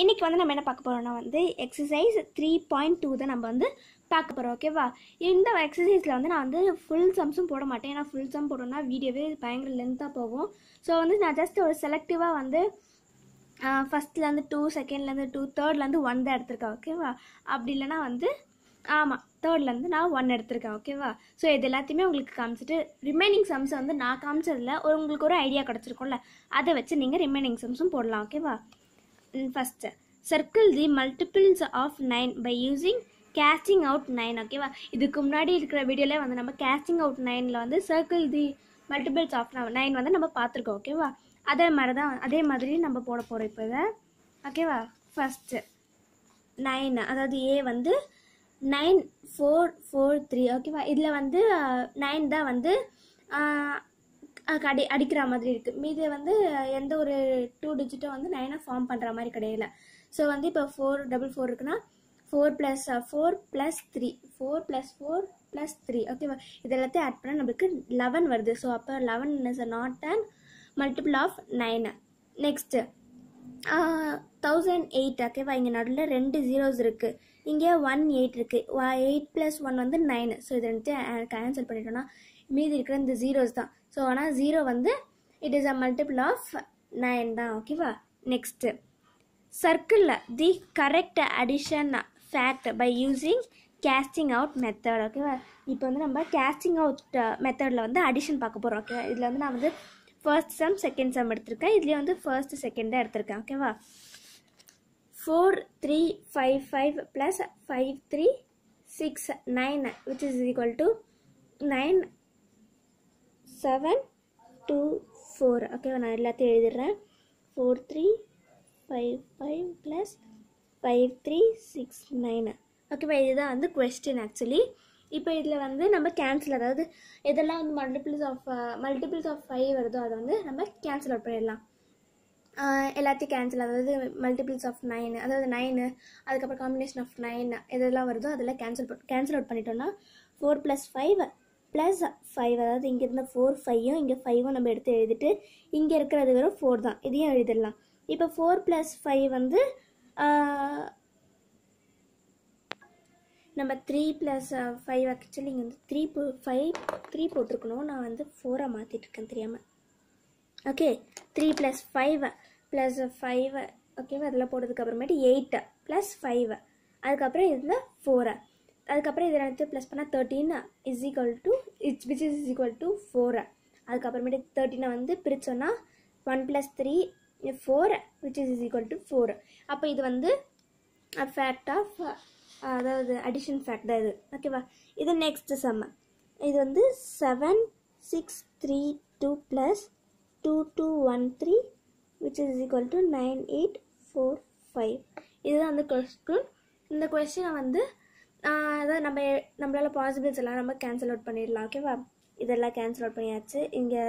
இன்றைக்கி வந்து நம்ம என்ன பார்க்க போகிறோம்னா வந்து எக்ஸசைஸ் த்ரீ பாயிண்ட் டூ தான் நம்ம வந்து பார்க்க போகிறோம் ஓகேவா இந்த எக்ஸசைஸில் வந்து நான் வந்து ஃபுல் சம்ஸும் போட மாட்டேன் ஏன்னா ஃபுல் சம் போட்டோம்னா வீடியோவே பயங்கர லென்த்தாக போகும் ஸோ வந்து நான் ஜஸ்ட் ஒரு செலக்டிவாக வந்து ஃபஸ்ட்லேருந்து டூ செகண்ட்லேருந்து டூ தேர்ட்லேருந்து ஒன் தான் எடுத்திருக்கேன் ஓகேவா அப்படி இல்லைன்னா வந்து ஆமாம் தேர்ட்லேருந்து நான் ஒன் எடுத்திருக்கேன் ஓகேவா ஸோ இது எல்லாத்தையுமே உங்களுக்கு காமிச்சிட்டு ரிமைனிங் சம்ஸ் வந்து நான் காமிச்சதில் ஒரு உங்களுக்கு ஒரு ஐடியா கிடச்சிருக்கும்ல அதை வச்சு நீங்கள் ரிமைனிங் சம்ஸும் போடலாம் ஓகேவா first circle the multiples of nine by using casting out nine ஓகேவா இதுக்கு முன்னாடி இருக்கிற வீடியோவில் வந்து நம்ம கேஸ்டிங் அவுட் நைனில் வந்து circle the multiples of nine வந்து நம்ம பார்த்துருக்கோம் ஓகேவா அதே மாதிரி தான் அதே மாதிரி நம்ம போட போகிறோம் இப்போ இதை ஓகேவா ஃபஸ்ட்டு நைன் அதாவது ஏ வந்து நைன் ஃபோர் ஃபோர் த்ரீ ஓகேவா இதில் வந்து நைன் தான் வந்து ஆஹ், அஹ் அடி அடிக்கிற மாதிரி இருக்குது மீது வந்து எந்த ஒரு டூ டிஜிட்டும் வந்து நைனாக ஃபார்ம் பண்ணுற மாதிரி கிடையாது ஸோ வந்து இப்போ ஃபோர் டபுள் ஃபோர் இருக்குன்னா four plus four plus three four plus four plus three ஓகேவா இது எல்லாத்தையும் ஆட் பண்ணால் நம்மளுக்கு லெவன் வருது ஸோ அப்போ eleven is not and multiple of nine next thousand eight ஓகேவா இங்கே நடுவில் ரெண்டு ஜீரோஸ் இருக்குது இங்கே ஒன் எயிட் இருக்குது எயிட் ப்ளஸ் ஒன் வந்து நைன் ஸோ இது ரெண்டு கேன்சல் பண்ணிட்டோம்னா மீதி இருக்கிற இந்த ஜீரோஸ் தான் ஸோ ஆனால் ஜீரோ வந்து it is a multiple of nine தான் ஓகேவா நெக்ஸ்ட்டு சர்க்கிளில் the correct addition fact by using casting out method ஓகேவா இப்போ வந்து நம்ம கேஸ்டிங் அவுட் மெத்தடில் வந்து அடிஷன் பார்க்க போகிறோம் ஓகேவா இதில் வந்து நான் வந்து ஃபர்ஸ்ட் சம் செகண்ட் சம் எடுத்திருக்கேன் இதுலேயே வந்து ஃபர்ஸ்ட் செகண்ட் தான் எடுத்திருக்கேன் ஓகேவா four three five five plus five three six nine which is equal to nine seven two four ஓகேவா நான் எல்லாத்தையும் எழுதிடுறேன் four three five five plus five three six nine ஓகேவா இதுதான் வந்து கொஸ்டின் ஆக்சுவலி இப்போ இதில் வந்து நம்ம கேன்சல் அதாவது எதெல்லாம் வந்து multiples of multiples of five வருதோ அதை வந்து நம்ம கேன்சல் அவுட் பண்ணிடலாம் ஆஹ் எல்லாத்தையும் கேன்சல் அதாவது மல்டிபிள்ஸ் ஆஃப் நைன் அதாவது நைனு அதுக்கப்புறம் காம்பினேஷன் ஆஃப் நைன் எதெல்லாம் வருதோ அதெல்லாம் கேன்சல் கேன்சல் அவுட் பண்ணிட்டோம்னா four plus five plus five அதாவது இங்கே இருந்த ஃபோர் ஃபைவும் இங்கே ஃபைவும் நம்ம எடுத்து எழுதிட்டு இங்கே இருக்கிறது வெறும் ஃபோர் தான் இதையும் எழுதிடலாம் இப்போ ஃபோர் ப்ளஸ் ஃபைவ் வந்து ஆஹ், நம்ம த்ரீ ப்ளஸ் ஃபைவ் ஆக்சுவலி இங்கே வந்து த்ரீ போ ஃபைவ் த்ரீ போட்டிருக்கணும் நான் வந்து ஃபோராக மாற்றிட்டு இருக்கேன் தெரியாமல் okay three plus five plus five ஓகேவா அதில் போட்டதுக்கு அப்புறமேட்டு எயிட் ப்ளஸ் ஃபைவ் அதுக்கப்புறம் இதில் ஃபோரு அதுக்கப்புறம் இதில் எடுத்து ப்ளஸ் பண்ணால் thirteen is equal to it's which is equal to four அதுக்கப்புறமேட்டு தேர்ட்டீனை வந்து பிரித்தோன்னா one plus three four which is is equal to four அப்போ இது வந்து ஃபேக்ட் ஆஃப் அதாவது அடிஷன் ஃபேக்ட் தான் இது ஓகேவா இது நெக்ஸ்ட் செம்ம இது வந்து seven six three two plus two two one three which is equal to nine eight four five இதுதான் அந்த கொஸ்டின் இந்த கொஸ்டினை வந்து ஆஹ், அதாவது நம்ம நம்மளால் பாசிபிள்ஸ் எல்லாம் நம்ம கேன்சல் அவுட் பண்ணிடலாம் ஓகேவா இதெல்லாம் கேன்சல் அவுட் பண்ணியாச்சு இங்கே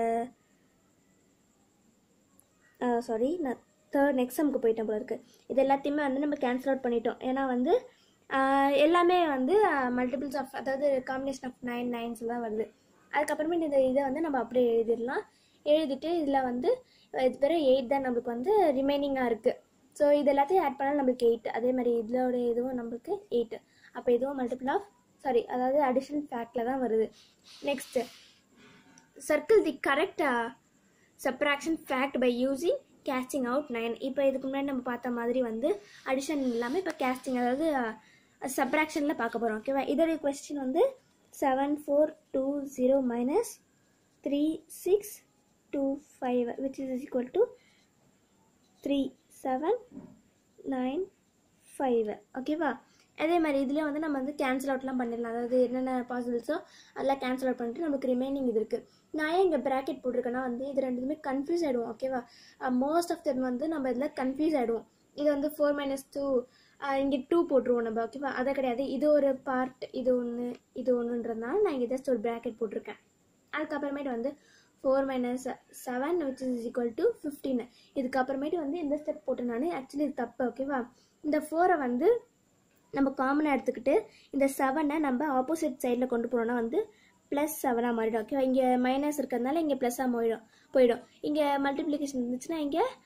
சாரி நான் தேர்ட் நெக்ஸ்ட் சம்க்கு போயிட்டேன் போல இருக்கு இது எல்லாத்தையுமே வந்து நம்ம கேன்சல் அவுட் பண்ணிட்டோம் ஏன்னா வந்து ஆஹ், எல்லாமே வந்து மல்டிபிள்ஸ் ஆஃப் அதாவது காம்பினேஷன் ஆஃப் நைன் நைன்ஸ் தான் வருது அதுக்கப்புறமே இந்த இதை வந்து நம்ம அப்படியே எழுதிடலாம் எழுதிட்டு இதில் வந்து இது வெறும் எயிட் தான் நம்மளுக்கு வந்து ரிமைனிங்காக இருக்குது ஸோ இது எல்லாத்தையும் ஆட் பண்ணால் நம்மளுக்கு எயிட் அதே மாதிரி இதோட இதுவும் நம்மளுக்கு எயிட் அப்போ இதுவும் மல்டிபிள் ஆஃப் சாரி அதாவது அடிஷனல் ஃபேக்டில் தான் வருது next circle the correct subtraction fact by using casting out nine இப்போ இதுக்கு முன்னாடி நம்ம பார்த்த மாதிரி வந்து அடிஷன் இல்லாமல் இப்போ கேஸ்டிங் அதாவது சப்ராக்ஷனில் பார்க்க போகிறோம் ஓகேவா இதோடைய கொஸ்டின் வந்து seven four two zero minus three six two five which is equal to three seven nine five ஓகேவா அதே மாதிரி இதுலேயும் வந்து நம்ம வந்து கேன்சல் அவுட்லாம் பண்ணிடலாம் அதாவது என்னென்ன பாசிபிள்ஸோ அதெல்லாம் கேன்சல் அவுட் பண்ணிட்டு நமக்கு ரிமைனிங் இது இருக்குது நான் ஏன் இங்கே ப்ராக்கெட் போட்டிருக்கேன்னா வந்து இது ரெண்டுமே கன்ஃபியூஸ் ஆகிடுவோம் ஓகேவா மோஸ்ட் ஆஃப் தெம் வந்து நம்ம இதில் கன்ஃபியூஸ் ஆகிடுவோம் இது வந்து ஃபோர் மைனஸ் டூ இங்கே டூ போட்டுருவோம் நம்ம ஓகேவா அதை கிடையாது இது ஒரு பார்ட் இது ஒன்று இது ஒன்றுன்றதுனால நான் இங்கே ஜஸ்ட் ஒரு ப்ராக்கெட் போட்டிருக்கேன் அதுக்கப்புறமேட்டு வந்து four minus seven which is equal to fifteen இதுக்கப்புறமேட்டு வந்து இந்த ஸ்டெப் போட்டு நான் ஆக்சுவலி இது தப்பு ஓகேவா இந்த ஃபோரை வந்து நம்ம காமனாக எடுத்துக்கிட்டு இந்த செவனை நம்ம ஆப்போசிட் சைடில் கொண்டு போனோம்னா வந்து ப்ளஸ் செவனாக மாறிடும் ஓகேவா இங்கே மைனஸ் இருக்கிறதுனால இங்கே ப்ளஸ்ஸாக போயிடும் போயிடும் இங்கே மல்டிப்ளிகேஷன் இருந்துச்சுன்னா இங்கே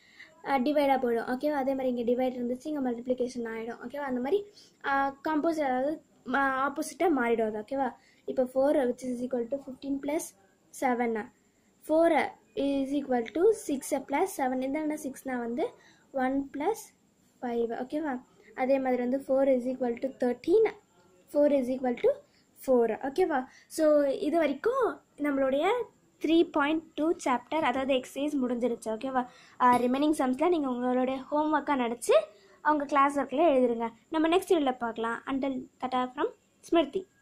டிவைடாக போயிடும் ஓகேவா அதே மாதிரி இங்கே டிவைட் இருந்துச்சு இங்கே மல்டிப்ளிகேஷன் ஆகிடும் ஓகேவா அந்த மாதிரி காம்போஸ் அதாவது ஆப்போசிட்டாக மாறிடும் அது ஓகேவா இப்போ four which is equal to fifteen plus seven four is equal to six plus seven இந்த சிக்ஸ்னால் வந்து ஒன் ப்ளஸ் ஃபைவ் ஓகேவா அதே மாதிரி வந்து four is equal to thirteen four is equal to four ஓகேவா ஸோ இது வரைக்கும் நம்மளுடைய த்ரீ பாயிண்ட் டூ சாப்டர் அதாவது எக்ஸசைஸ் முடிஞ்சிருச்சு ஓகேவா ரிமைனிங் சம்ஸில் நீங்கள் உங்களுடைய ஹோம் ஒர்க்காக நினச்சி அவங்க கிளாஸ் ஒர்க்கில் எழுதிருங்க நம்ம நெக்ஸ்ட் வீடியோவில் பார்க்கலாம் அண்டல் தட்டா ஃப்ரம் ஸ்மிருதி